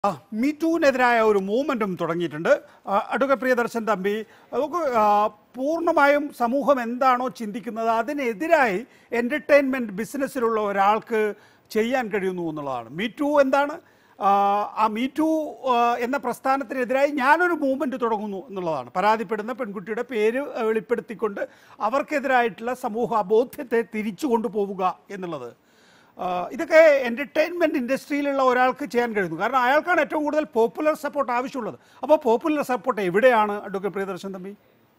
മീറ്റൂവിനെതിരായ ഒരു മൂവ്മെൻറ്റും തുടങ്ങിയിട്ടുണ്ട് ആ, അഡ്വക്കേറ്റ് പ്രിയദർശൻ തമ്പി നമുക്ക് ആ, പൂർണ്ണമായും സമൂഹം എന്താണോ ചിന്തിക്കുന്നത് അതിനെതിരായി എൻ്റർടൈൻമെൻറ്റ് ബിസിനസ്സിലുള്ള ഒരാൾക്ക് ചെയ്യാൻ കഴിയുന്നു എന്നുള്ളതാണ് മീറ്റു എന്താണ് ആ, ആ മീറ്റു എന്ന പ്രസ്ഥാനത്തിനെതിരായി ഞാനൊരു മൂവ്മെൻറ്റ് തുടങ്ങുന്നു എന്നുള്ളതാണ് പരാതിപ്പെടുന്ന പെൺകുട്ടിയുടെ പേര് ആ, വെളിപ്പെടുത്തിക്കൊണ്ട് അവർക്കെതിരായിട്ടുള്ള സമൂഹ അബോധ്യത്തെ തിരിച്ചു കൊണ്ടുപോവുക എന്നുള്ളത് ആ, ഇതൊക്കെ എൻ്റർടൈൻമെൻറ്റ് ഇൻഡസ്ട്രിയിലുള്ള ഒരാൾക്ക് ചെയ്യാൻ കഴിയുന്നു കാരണം അയാൾക്കാണ് ഏറ്റവും കൂടുതൽ പോപ്പുലർ സപ്പോർട്ട് ആവശ്യമുള്ളത് അപ്പോൾ പോപ്പുലർ സപ്പോർട്ട് എവിടെയാണ് അഡ്വക്കേറ്റ് പ്രിയദർശൻ തമ്പി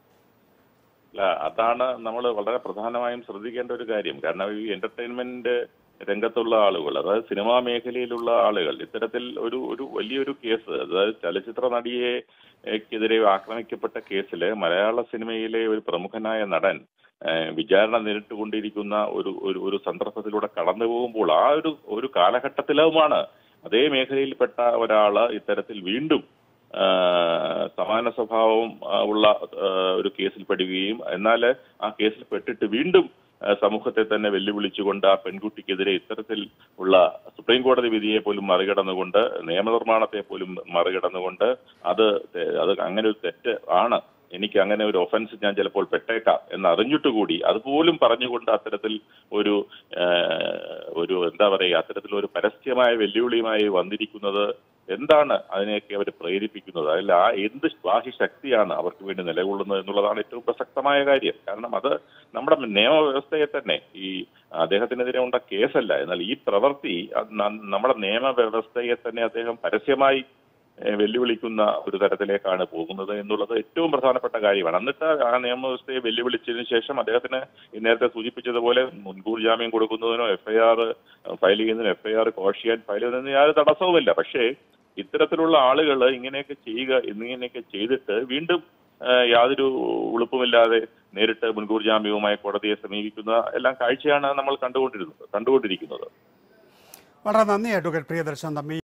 അല്ല അതാണ് നമ്മൾ വളരെ പ്രധാനമായും ശ്രദ്ധിക്കേണ്ട ഒരു കാര്യം കാരണം ഈ എന്റർടൈൻമെന്റ് രംഗത്തുള്ള ആളുകൾ അതായത് സിനിമാ മേഖലയിലുള്ള ആളുകൾ ഇത്തരത്തിൽ ഒരു ഒരു വലിയൊരു കേസ് അതായത് ചലച്ചിത്ര നടിയെ ക്കെതിരെ ആക്രമിക്കപ്പെട്ട കേസിൽ മലയാള സിനിമയിലെ ഒരു പ്രമുഖനായ നടൻ ഏഹ്, വിചാരണ നേരിട്ടുകൊണ്ടിരിക്കുന്ന ഒരു ഒരു ഒരു സന്ദർഭത്തിലൂടെ കടന്നു പോകുമ്പോൾ ആ ഒരു ഒരു കാലഘട്ടത്തിലുമാണ് അതേ മേഖലയിൽപ്പെട്ട ഒരാള് ഇത്തരത്തിൽ വീണ്ടും ആ, സമാന സ്വഭാവം ആ, ഉള്ള ആ, ഒരു കേസിൽ പെടുകയും എന്നാൽ ആ കേസിൽ പെട്ടിട്ട് വീണ്ടും ആ, സമൂഹത്തെ തന്നെ വെല്ലുവിളിച്ചുകൊണ്ട് ആ പെൺകുട്ടിക്കെതിരെ ഇത്തരത്തിൽ ഉള്ള സുപ്രീം കോടതി വിധിയെ പോലും മറികടന്നുകൊണ്ട് നിയമനിർമ്മാണത്തെ പോലും മറികടന്നുകൊണ്ട് അത് തെ- അത് അങ്ങനെ ഒരു തെറ്റ് ആണ് എനിക്ക് അങ്ങനെ ഒരു ഒഫൻസ് ഞാൻ ചിലപ്പോൾ പെട്ടേക്കാം എന്ന് അറിഞ്ഞിട്ട് കൂടി അതുപോലും പറഞ്ഞുകൊണ്ട് അത്തരത്തിൽ ഒരു ആ, ഒരു എന്താ പറയുക അത്തരത്തിൽ ഒരു പരസ്യമായ വെല്ലുവിളിയുമായി വന്നിരിക്കുന്നത് എന്താണ് അതിനെയൊക്കെ അവർ പ്രേരിപ്പിക്കുന്നത് അതിൽ ആ എന്ത് ബാഹ്യ ശക്തിയാണ് അവർക്ക് വേണ്ടി നിലകൊള്ളുന്നത് എന്നുള്ളതാണ് ഏറ്റവും പ്രസക്തമായ കാര്യം കാരണം അത് നമ്മുടെ നിയമവ്യവസ്ഥയെ തന്നെ ഈ അദ്ദേഹത്തിനെതിരെ ഉണ്ട കേസല്ല എന്നാൽ ഈ പ്രവൃത്തി അത് ന- നമ്മുടെ നിയമവ്യവസ്ഥയെ തന്നെ അദ്ദേഹം പരസ്യമായി ഏഹ് വെല്ലുവിളിക്കുന്ന ഒരു തരത്തിലേക്കാണ് പോകുന്നത് എന്നുള്ളത് ഏറ്റവും പ്രധാനപ്പെട്ട കാര്യമാണ് എന്നിട്ട് ആ നിയമവ്യവസ്ഥയെ വെല്ലുവിളിച്ചതിന് ശേഷം അദ്ദേഹത്തിന് ഈ നേരത്തെ സൂചിപ്പിച്ചതുപോലെ മുൻകൂർ ജാമ്യം കൊടുക്കുന്നതിനോ എഫ്ഐആർ ഫയൽ ചെയ്യുന്നതിനോ എഫ്ഐആർ കോഷ് ചെയ്യാൻ ഫയൽ ചെയ്യുന്നതിന് യാതൊരു തടസ്സവുമില്ല പക്ഷേ ഇത്തരത്തിലുള്ള ആളുകൾ ഇങ്ങനെയൊക്കെ ചെയ്യുക എന്നിങ്ങനെയൊക്കെ ചെയ്തിട്ട് വീണ്ടും ഏഹ് യാതൊരു ഉളുപ്പുമില്ലാതെ നേരിട്ട് മുൻകൂർ ജാമ്യവുമായി കോടതിയെ സമീപിക്കുന്ന എല്ലാം കാഴ്ചയാണ് നമ്മൾ കണ്ടുകൊണ്ടിരുന്നത് കണ്ടുകൊണ്ടിരിക്കുന്നത് വളരെ നന്ദി അഡ്വക്കേറ്റ് പ്രിയദർശൻ തമ്പി